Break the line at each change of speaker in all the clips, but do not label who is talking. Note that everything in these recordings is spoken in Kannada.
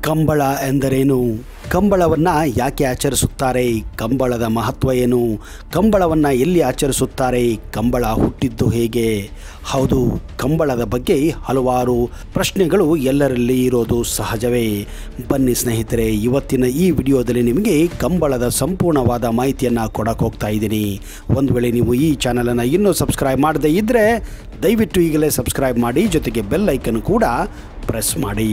ಕಂಬಳ ಎಂದರೇನು ಕಂಬಳವನ್ನು ಯಾಕೆ ಆಚರಿಸುತ್ತಾರೆ ಕಂಬಳದ ಮಹತ್ವ ಏನು ಕಂಬಳವನ್ನು ಎಲ್ಲಿ ಆಚರಿಸುತ್ತಾರೆ ಕಂಬಳ ಹುಟ್ಟಿದ್ದು ಹೇಗೆ ಹೌದು ಕಂಬಳದ ಬಗ್ಗೆ ಹಲವಾರು ಪ್ರಶ್ನೆಗಳು ಎಲ್ಲರಲ್ಲಿ ಇರೋದು ಸಹಜವೇ ಬನ್ನಿ ಸ್ನೇಹಿತರೆ ಇವತ್ತಿನ ಈ ವಿಡಿಯೋದಲ್ಲಿ ನಿಮಗೆ ಕಂಬಳದ ಸಂಪೂರ್ಣವಾದ ಮಾಹಿತಿಯನ್ನು ಕೊಡಕ್ಕೆ ಹೋಗ್ತಾ ಇದ್ದೀನಿ ಒಂದು ವೇಳೆ ನೀವು ಈ ಚಾನಲನ್ನು ಇನ್ನೂ ಸಬ್ಸ್ಕ್ರೈಬ್ ಮಾಡದೇ ಇದ್ದರೆ ದಯವಿಟ್ಟು ಈಗಲೇ ಸಬ್ಸ್ಕ್ರೈಬ್ ಮಾಡಿ ಜೊತೆಗೆ ಬೆಲ್ ಐಕನ್ ಕೂಡ ಪ್ರೆಸ್ ಮಾಡಿ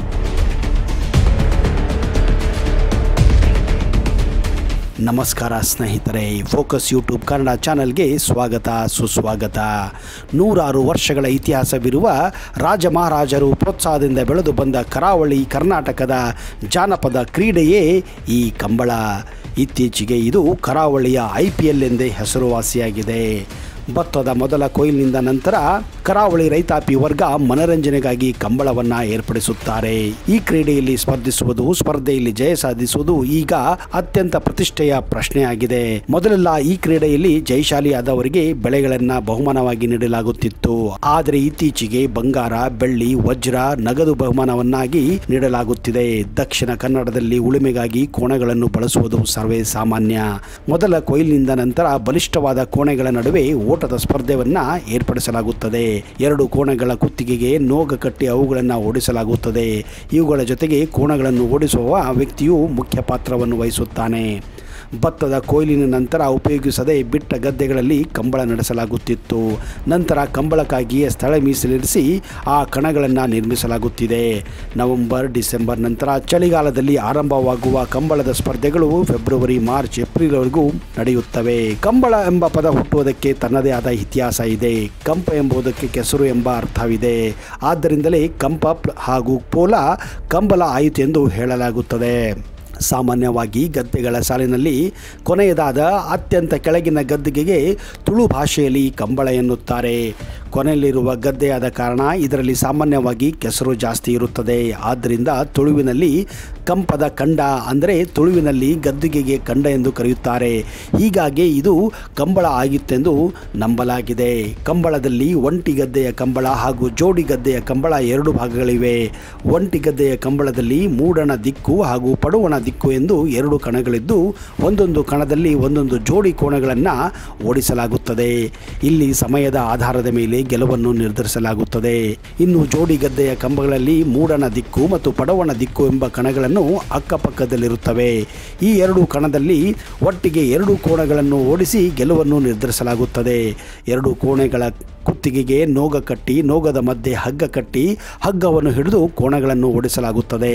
ನಮಸ್ಕಾರ ಸ್ನೇಹಿತರೆ ಫೋಕಸ್ ಯೂಟ್ಯೂಬ್ ಕನ್ನಡ ಚಾನಲ್ಗೆ ಸ್ವಾಗತ ಸುಸ್ವಾಗತ ನೂರಾರು ವರ್ಷಗಳ ಇತಿಹಾಸವಿರುವ ರಾಜ ಮಹಾರಾಜರು ಪ್ರೋತ್ಸಾಹದಿಂದ ಬೆಳೆದು ಬಂದ ಕರಾವಳಿ ಕರ್ನಾಟಕದ ಜಾನಪದ ಕ್ರೀಡೆಯೇ ಈ ಕಂಬಳ ಇತ್ತೀಚೆಗೆ ಇದು ಕರಾವಳಿಯ ಐ ಪಿ ಎಲ್ ಎಂದೇ ಹೆಸರುವಾಸಿಯಾಗಿದೆ ಭತ್ತದ ಮೊದಲ ಕೊಯ್ಲಿನಿಂದ ನಂತರ ಕರಾವಳಿ ರೈತಾಪಿ ವರ್ಗ ಮನರಂಜನೆಗಾಗಿ ಕಂಬಳವನ್ನು ಏರ್ಪಡಿಸುತ್ತಾರೆ ಈ ಕ್ರೀಡೆಯಲ್ಲಿ ಸ್ಪರ್ಧಿಸುವುದು ಸ್ಪರ್ಧೆಯಲ್ಲಿ ಜಯ ಸಾಧಿಸುವುದು ಈಗ ಅತ್ಯಂತ ಪ್ರತಿಷ್ಠೆಯ ಪ್ರಶ್ನೆಯಾಗಿದೆ ಮೊದಲೆಲ್ಲ ಈ ಕ್ರೀಡೆಯಲ್ಲಿ ಜಯಶಾಲಿಯಾದವರಿಗೆ ಬೆಳೆಗಳನ್ನ ಬಹುಮಾನವಾಗಿ ನೀಡಲಾಗುತ್ತಿತ್ತು ಆದರೆ ಇತ್ತೀಚೆಗೆ ಬಂಗಾರ ಬೆಳ್ಳಿ ವಜ್ರ ನಗದು ಬಹುಮಾನವನ್ನಾಗಿ ನೀಡಲಾಗುತ್ತಿದೆ ದಕ್ಷಿಣ ಕನ್ನಡದಲ್ಲಿ ಉಳುಮೆಗಾಗಿ ಕೋಣಗಳನ್ನು ಬಳಸುವುದು ಸರ್ವೇ ಸಾಮಾನ್ಯ ಮೊದಲ ಕೊಯ್ಲಿನಿಂದ ನಂತರ ಬಲಿಷ್ಠವಾದ ಕೋಣೆಗಳ ನಡುವೆ ಓಟದ ಸ್ಪರ್ಧೆಯನ್ನ ಏರ್ಪಡಿಸಲಾಗುತ್ತದೆ ಎರಡು ಕೋಣಗಳ ಕುತ್ತಿಗೆಗೆ ನೋಗ ಕಟ್ಟಿ ಅವುಗಳನ್ನು ಓಡಿಸಲಾಗುತ್ತದೆ ಇವುಗಳ ಜೊತೆಗೆ ಕೋಣಗಳನ್ನು ಓಡಿಸುವ ವ್ಯಕ್ತಿಯು ಮುಖ್ಯ ಪಾತ್ರವನ್ನು ವಹಿಸುತ್ತಾನೆ ಭತ್ತದ ಕೊಯ್ಲಿನ ನಂತರ ಉಪಯೋಗಿಸದೆ ಬಿಟ್ಟ ಗದ್ದೆಗಳಲ್ಲಿ ಕಂಬಳ ನಡೆಸಲಾಗುತ್ತಿತ್ತು ನಂತರ ಕಂಬಳಕ್ಕಾಗಿಯೇ ಸ್ಥಳ ಮೀಸಲಿರಿಸಿ ಆ ಕಣಗಳನ್ನು ನಿರ್ಮಿಸಲಾಗುತ್ತಿದೆ ನವೆಂಬರ್ ಡಿಸೆಂಬರ್ ನಂತರ ಚಳಿಗಾಲದಲ್ಲಿ ಆರಂಭವಾಗುವ ಕಂಬಳದ ಸ್ಪರ್ಧೆಗಳು ಫೆಬ್ರವರಿ ಮಾರ್ಚ್ ಏಪ್ರಿಲ್ವರೆಗೂ ನಡೆಯುತ್ತವೆ ಕಂಬಳ ಎಂಬ ಪದ ಹುಟ್ಟುವುದಕ್ಕೆ ತನ್ನದೇ ಆದ ಇತಿಹಾಸ ಇದೆ ಕಂಪ ಎಂಬುದಕ್ಕೆ ಕೆಸರು ಎಂಬ ಅರ್ಥವಿದೆ ಆದ್ದರಿಂದಲೇ ಕಂಪ ಪ್ಲ- ಹಾಗೂ ಪೋಲ ಕಂಬಳ ಆಯಿತು ಎಂದು ಹೇಳಲಾಗುತ್ತದೆ ಸಾಮಾನ್ಯವಾಗಿ ಗದ್ದೆಗಳ ಸಾಲಿನಲ್ಲಿ ಕೊನೆಯದಾದ ಅತ್ಯಂತ ಕೆಳಗಿನ ಗದ್ದಿಗೆಗೆ ತುಳು ಭಾಷೆಯಲ್ಲಿ ಕಂಬಳ ಎನ್ನುತ್ತಾರೆ ಕೊನೆಯಲ್ಲಿರುವ ಗದ್ದೆಯಾದ ಕಾರಣ ಇದರಲ್ಲಿ ಸಾಮಾನ್ಯವಾಗಿ ಕೆಸರು ಜಾಸ್ತಿ ಇರುತ್ತದೆ ಆದ್ದರಿಂದ ತುಳುವಿನಲ್ಲಿ ಕಂಪದ ಕಂಡ ಅಂದರೆ ತುಳುವಿನಲ್ಲಿ ಗದ್ದಿಗೆಗೆ ಕಂಡ ಎಂದು ಕರೆಯುತ್ತಾರೆ ಹೀಗಾಗಿ ಇದು ಕಂಬಳ ಆಗಿತ್ತೆಂದು ನಂಬಲಾಗಿದೆ ಕಂಬಳದಲ್ಲಿ ಒಂಟಿ ಗದ್ದೆಯ ಕಂಬಳ ಹಾಗೂ ಜೋಡಿ ಗದ್ದೆಯ ಕಂಬಳ ಎರಡು ಭಾಗಗಳಿವೆ ಒಂಟಿ ಗದ್ದೆಯ ಕಂಬಳದಲ್ಲಿ ಮೂಡಣ ದಿಕ್ಕು ಹಾಗೂ ಪಡುವಣ ದಿಕ್ಕು ಎಂದು ಎರಡು ಕಣಗಳಿದ್ದು ಒಂದೊಂದು ಕಣದಲ್ಲಿ ಒಂದೊಂದು ಜೋಡಿ ಕೋಣಗಳನ್ನು ಓಡಿಸಲಾಗುತ್ತದೆ ಇಲ್ಲಿ ಸಮಯದ ಆಧಾರದ ಮೇಲೆ ಗೆಲುವನ್ನು ನಿರ್ಧರಿಸಲಾಗುತ್ತದೆ ಇನ್ನು ಜೋಡಿ ಗದ್ದೆಯ ಕಂಬಗಳಲ್ಲಿ ಮೂಡಣ ದಿಕ್ಕು ಮತ್ತು ಪಡವಣ ದಿಕ್ಕು ಎಂಬ ಕಣಗಳನ್ನು ಅಕ್ಕಪಕ್ಕದಲ್ಲಿರುತ್ತವೆ ಈ ಎರಡು ಕಣದಲ್ಲಿ ಒಟ್ಟಿಗೆ ಎರಡು ಕೋಣಗಳನ್ನು ಓಡಿಸಿ ಗೆಲುವನ್ನು ನಿರ್ಧರಿಸಲಾಗುತ್ತದೆ ಎರಡು ಕೋಣೆಗಳ ಕುತ್ತಿಗೆಗೆ ನೋಗ ಕಟ್ಟಿ ನೋಗದ ಮಧ್ಯೆ ಹಗ್ಗ ಕಟ್ಟಿ ಹಗ್ಗವನ್ನು ಹಿಡಿದು ಕೋಣಗಳನ್ನು ಓಡಿಸಲಾಗುತ್ತದೆ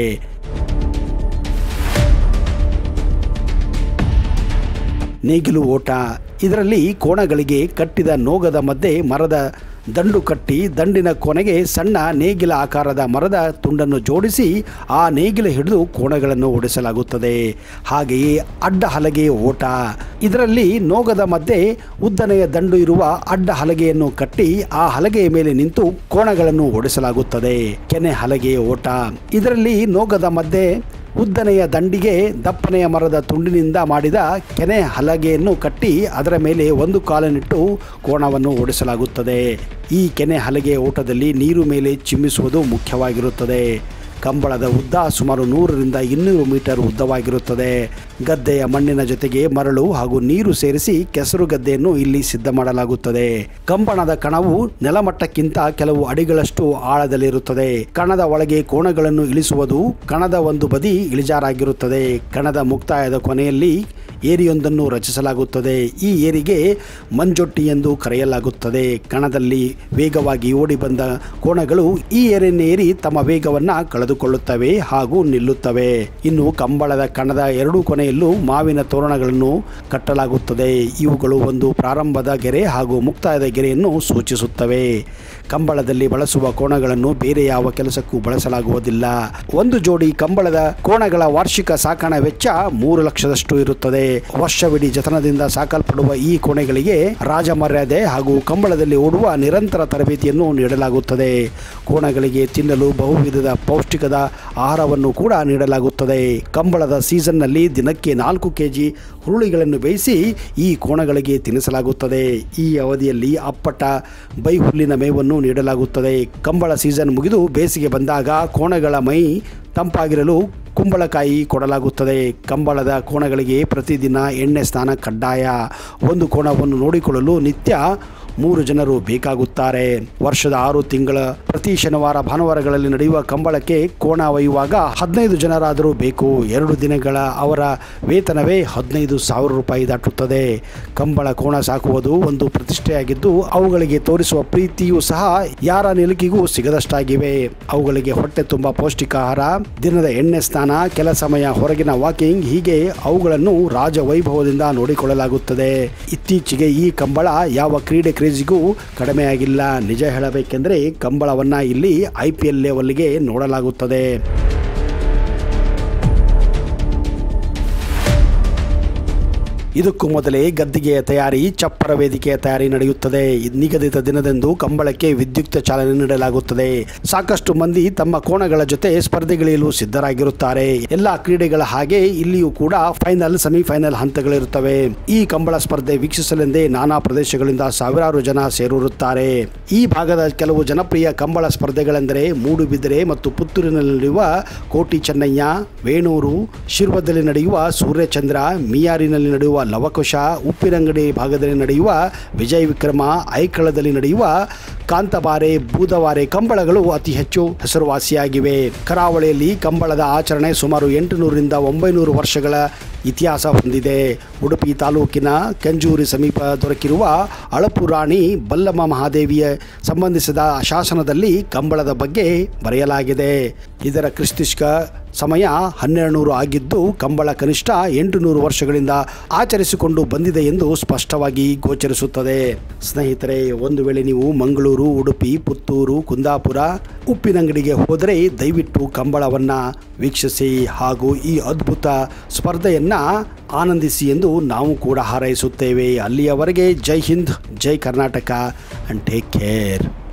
ನೇಗಿಲು ಓಟ ಇದರಲ್ಲಿ ಕೋಣಗಳಿಗೆ ಕಟ್ಟಿದ ನೋಗದ ಮಧ್ಯೆ ಮರದ ದಂಡು ಕಟ್ಟಿ ದಂಡಿನ ಕೊನೆಗೆ ಸಣ್ಣ ನೇಗಿಲ ಆಕಾರದ ಮರದ ತುಂಡನ್ನು ಜೋಡಿಸಿ ಆ ನೇಗಿಲ ಹಿಡಿದು ಕೋಣಗಳನ್ನು ಓಡಿಸಲಾಗುತ್ತದೆ ಹಾಗೆಯೇ ಅಡ್ಡ ಹಲಗೆ ಓಟ ಇದರಲ್ಲಿ ನೋಗದ ಮಧ್ಯೆ ಉದ್ದನೆಯ ದಂಡು ಇರುವ ಅಡ್ಡ ಹಲಗೆಯನ್ನು ಕಟ್ಟಿ ಆ ಹಲಗೆಯ ಮೇಲೆ ನಿಂತು ಕೋಣಗಳನ್ನು ಓಡಿಸಲಾಗುತ್ತದೆ ಕೆನೆ ಹಲಗೆ ಓಟ ಇದರಲ್ಲಿ ನೋಗದ ಮಧ್ಯೆ ಉದ್ದನೆಯ ದಂಡಿಗೆ ದಪ್ಪನೆಯ ಮರದ ತುಂಡಿನಿಂದ ಮಾಡಿದ ಕೆನೆ ಹಲಗೆಯನ್ನು ಕಟ್ಟಿ ಅದರ ಮೇಲೆ ಒಂದು ಕಾಲನಿಟ್ಟು ಕೋಣವನ್ನು ಓಡಿಸಲಾಗುತ್ತದೆ ಈ ಕೆನೆ ಹಲಗೆ ಓಟದಲ್ಲಿ ನೀರು ಮೇಲೆ ಚಿಮ್ಮಿಸುವುದು ಮುಖ್ಯವಾಗಿರುತ್ತದೆ ಕಂಬಳದ ಉದ್ದ ಸುಮಾರು ನೂರರಿಂದ ಇನ್ನೂರು ಮೀಟರ್ ಉದ್ದವಾಗಿರುತ್ತದೆ ಗದ್ದೆಯ ಮಣ್ಣಿನ ಜೊತೆಗೆ ಮರಳು ಹಾಗೂ ನೀರು ಸೇರಿಸಿ ಕೆಸರು ಗದ್ದೆಯನ್ನು ಇಲ್ಲಿ ಸಿದ್ಧ ಮಾಡಲಾಗುತ್ತದೆ ಕಂಬಣದ ಕಣವು ನೆಲಮಟ್ಟಕ್ಕಿಂತ ಕೆಲವು ಅಡಿಗಳಷ್ಟು ಆಳದಲ್ಲಿರುತ್ತದೆ ಕಣದ ಒಳಗೆ ಕೋಣಗಳನ್ನು ಇಳಿಸುವುದು ಕಣದ ಒಂದು ಬದಿ ಇಳಿಜಾರಾಗಿರುತ್ತದೆ ಕಣದ ಮುಕ್ತಾಯದ ಕೊನೆಯಲ್ಲಿ ಏರಿಯೊಂದನ್ನು ರಚಿಸಲಾಗುತ್ತದೆ ಈ ಏರಿಗೆ ಮಂಜೊಟ್ಟಿ ಎಂದು ಕರೆಯಲಾಗುತ್ತದೆ ಕಣದಲ್ಲಿ ವೇಗವಾಗಿ ಓಡಿ ಬಂದ ಕೋಣಗಳು ಈ ಏರಿಯನ್ನೇರಿ ತಮ್ಮ ವೇಗವನ್ನು ಕಳೆದುಕೊಳ್ಳುತ್ತವೆ ಹಾಗೂ ನಿಲ್ಲುತ್ತವೆ ಇನ್ನು ಕಂಬಳದ ಕಣದ ಎರಡೂ ಕೊನೆಯಲ್ಲೂ ಮಾವಿನ ತೋರಣಗಳನ್ನು ಕಟ್ಟಲಾಗುತ್ತದೆ ಇವುಗಳು ಒಂದು ಪ್ರಾರಂಭದ ಗೆರೆ ಹಾಗೂ ಮುಕ್ತಾಯದ ಗೆರೆಯನ್ನು ಸೂಚಿಸುತ್ತವೆ ಕಂಬಳದಲ್ಲಿ ಬಳಸುವ ಕೋಣಗಳನ್ನು ಬೇರೆ ಯಾವ ಕೆಲಸಕ್ಕೂ ಬಳಸಲಾಗುವುದಿಲ್ಲ ಒಂದು ಜೋಡಿ ಕಂಬಳದ ಕೋಣಗಳ ವಾರ್ಷಿಕ ಸಾಕಣೆ ವೆಚ್ಚ ಮೂರು ಲಕ್ಷದಷ್ಟು ಇರುತ್ತದೆ ವರ್ಷವಿಡೀ ಜತನದಿಂದ ಸಾಕಲ್ಪಡುವ ಈ ಕೋಣೆಗಳಿಗೆ ರಾಜಮರ್ಯಾದೆ ಹಾಗೂ ಕಂಬಳದಲ್ಲಿ ಓಡುವ ನಿರಂತರ ತರಬೇತಿಯನ್ನು ನೀಡಲಾಗುತ್ತದೆ ಕೋಣಗಳಿಗೆ ತಿನ್ನಲು ಬಹುವಿಧದ ಪೌಷ್ಟಿಕದ ಆಹಾರವನ್ನು ಕೂಡ ನೀಡಲಾಗುತ್ತದೆ ಕಂಬಳದ ಸೀಸನ್ನಲ್ಲಿ ದಿನಕ್ಕೆ ನಾಲ್ಕು ಕೆಜಿ ಹುರುಳಿಗಳನ್ನು ಬೇಯಿಸಿ ಈ ಕೋಣಗಳಿಗೆ ತಿನ್ನಿಸಲಾಗುತ್ತದೆ ಈ ಅವಧಿಯಲ್ಲಿ ಅಪ್ಪಟ ಬೈ ಹುಲ್ಲಿನ ಮೇವನ್ನು ಕೋಣೆಯನ್ನು ನೀಡಲಾಗುತ್ತದೆ ಕಂಬಳ ಸೀಸನ್ ಮುಗಿದು ಬೇಸಿಗೆ ಬಂದಾಗ ಕೋಣೆಗಳ ಮೈ ತಂಪಾಗಿರಲು ಕುಂಬಳಕಾಯಿ ಕೊಡಲಾಗುತ್ತದೆ ಕಂಬಳದ ಕೋಣಗಳಿಗೆ ಪ್ರತಿದಿನ ಎಣ್ಣೆ ಸ್ನಾನ ಕಡ್ಡಾಯ ಒಂದು ಕೋಣವನ್ನು ನೋಡಿಕೊಳ್ಳಲು ನಿತ್ಯ ಮೂರು ಜನರು ಬೇಕಾಗುತ್ತಾರೆ ವರ್ಷದ ಆರು ತಿಂಗಳ ಪ್ರತಿ ಶನಿವಾರ ಭಾನುವಾರಗಳಲ್ಲಿ ನಡೆಯುವ ಕಂಬಳಕ್ಕೆ ಕೋಣ ಒಯ್ಯುವಾಗ ಹದಿನೈದು ಜನರಾದರೂ ಬೇಕು ಎರಡು ದಿನಗಳ ಅವರ ವೇತನವೇ ಹದಿನೈದು ಸಾವಿರ ರೂಪಾಯಿ ದಾಟುತ್ತದೆ ಕಂಬಳ ಕೋಣ ಸಾಕುವುದು ಒಂದು ಪ್ರತಿಷ್ಠೆಯಾಗಿದ್ದು ಅವುಗಳಿಗೆ ತೋರಿಸುವ ಪ್ರೀತಿಯೂ ಸಹ ಯಾರ ನಿಲುಕಿಗೂ ಸಿಗದಷ್ಟಾಗಿವೆ ಅವುಗಳಿಗೆ ಹೊಟ್ಟೆ ತುಂಬ ಪೌಷ್ಟಿಕಾಹಾರ ದಿನದ ಎಣ್ಣೆ ಸ್ನಾನ ಕೆಲ ಸಮಯ ಹೊರಗಿನ ವಾಕಿಂಗ್ ಹೀಗೆ ಅವುಗಳನ್ನು ರಾಜ ವೈಭವದಿಂದ ನೋಡಿಕೊಳ್ಳಲಾಗುತ್ತದೆ ಇತ್ತೀಚೆಗೆ ಈ ಕಂಬಳ ಯಾವ ಕ್ರೀಡೆ ಕ್ರೇಜಿಗೂ ಕಡಿಮೆಯಾಗಿಲ್ಲ ನಿಜ ಹೇಳಬೇಕೆಂದರೆ ಕಂಬಳವನ್ನ ಇಲ್ಲಿ ಐ ಪಿ ಎಲ್ ಲೆವೆಲ್ಗೆ ನೋಡಲಾಗುತ್ತದೆ ಇದಕ್ಕೂ ಮೊದಲೇ ಗದ್ದಿಗೆಯ ತಯಾರಿ ಚಪ್ಪರ ವೇದಿಕೆಯ ತಯಾರಿ ನಡೆಯುತ್ತದೆ ನಿಗದಿತ ದಿನದಂದು ಕಂಬಳಕ್ಕೆ ವಿದ್ಯುಕ್ತ ಚಾಲನೆ ನೀಡಲಾಗುತ್ತದೆ ಸಾಕಷ್ಟು ಮಂದಿ ತಮ್ಮ ಕೋಣಗಳ ಜೊತೆ ಸ್ಪರ್ಧೆಗಿಳಿಯಲು ಸಿದ್ಧರಾಗಿರುತ್ತಾರೆ ಎಲ್ಲಾ ಕ್ರೀಡೆಗಳ ಹಾಗೆ ಇಲ್ಲಿಯೂ ಕೂಡ ಫೈನಲ್ ಸೆಮಿಫೈನಲ್ ಹಂತಗಳಿರುತ್ತವೆ ಈ ಕಂಬಳ ಸ್ಪರ್ಧೆ ವೀಕ್ಷಿಸಲೆಂದೇ ನಾನಾ ಪ್ರದೇಶಗಳಿಂದ ಸಾವಿರಾರು ಜನ ಸೇರಿರುತ್ತಾರೆ ಈ ಭಾಗದ ಕೆಲವು ಜನಪ್ರಿಯ ಕಂಬಳ ಸ್ಪರ್ಧೆಗಳೆಂದರೆ ಮೂಡುಬಿದಿರೆ ಮತ್ತು ಪುತ್ತೂರಿನಲ್ಲಿ ನಡೆಯುವ ಕೋಟಿ ಚೆನ್ನಯ್ಯ ವೇಣೂರು ಶಿರ್ವದಲ್ಲಿ ನಡೆಯುವ ಸೂರ್ಯಚಂದ್ರ ಮಿಯಾರಿನಲ್ಲಿ ನಡೆಯುವ ಲವಕುಶ ಉಪ್ಪಿನಂಗಡಿ ಭಾಗದಲ್ಲಿ ನಡೆಯುವ ವಿಜಯ ವಿಕ್ರಮ ಐಕಳದಲ್ಲಿ ನಡೆಯುವ ಕಾಂತಬಾರೆ ಬೂದವಾರೆ ಕಂಬಳಗಳು ಅತಿ ಹೆಚ್ಚು ಹೆಸರುವಾಸಿಯಾಗಿವೆ ಕರಾವಳಿಯಲ್ಲಿ ಕಂಬಳದ ಆಚರಣೆ ಸುಮಾರು ಎಂಟುನೂರರಿಂದ ಒಂಬೈನೂರು ವರ್ಷಗಳ ಇತಿಹಾಸ ಹೊಂದಿದೆ ಉಡುಪಿ ತಾಲೂಕಿನ ಕೆಂಜೂರಿ ಸಮೀಪ ದೊರಕಿರುವ ಅಳಪು ರಾಣಿ ಬಲ್ಲಮ್ಮ ಮಹಾದೇವಿಯ ಸಂಬಂಧಿಸಿದ ಶಾಸನದಲ್ಲಿ ಕಂಬಳದ ಬಗ್ಗೆ ಬರೆಯಲಾಗಿದೆ ಇದರ ಕ್ರಿಸ್ತಿಷ್ಕ ಸಮಯ ಹನ್ನೆರಡು ನೂರು ಆಗಿದ್ದು ಕಂಬಳ ಕನಿಷ್ಠ ಎಂಟು ನೂರು ವರ್ಷಗಳಿಂದ ಆಚರಿಸಿಕೊಂಡು ಬಂದಿದೆ ಎಂದು ಸ್ಪಷ್ಟವಾಗಿ ಗೋಚರಿಸುತ್ತದೆ ಸ್ನೇಹಿತರೆ ಒಂದು ವೇಳೆ ನೀವು ಮಂಗಳೂರು ಉಡುಪಿ ಪುತ್ತೂರು ಕುಂದಾಪುರ ಉಪ್ಪಿನಂಗಡಿಗೆ ಹೋದರೆ ದಯವಿಟ್ಟು ಕಂಬಳವನ್ನ ವೀಕ್ಷಿಸಿ ಹಾಗೂ ಈ ಅದ್ಭುತ ಸ್ಪರ್ಧೆಯನ್ನ ಆನಂದಿಸಿ ಎಂದು ನಾವು ಕೂಡ ಹಾರೈಸುತ್ತೇವೆ ಅಲ್ಲಿಯವರೆಗೆ ಜೈ ಹಿಂದ್ ಜೈ ಕರ್ನಾಟಕ ಅಂಡ್ ಟೇಕ್ ಕೇರ್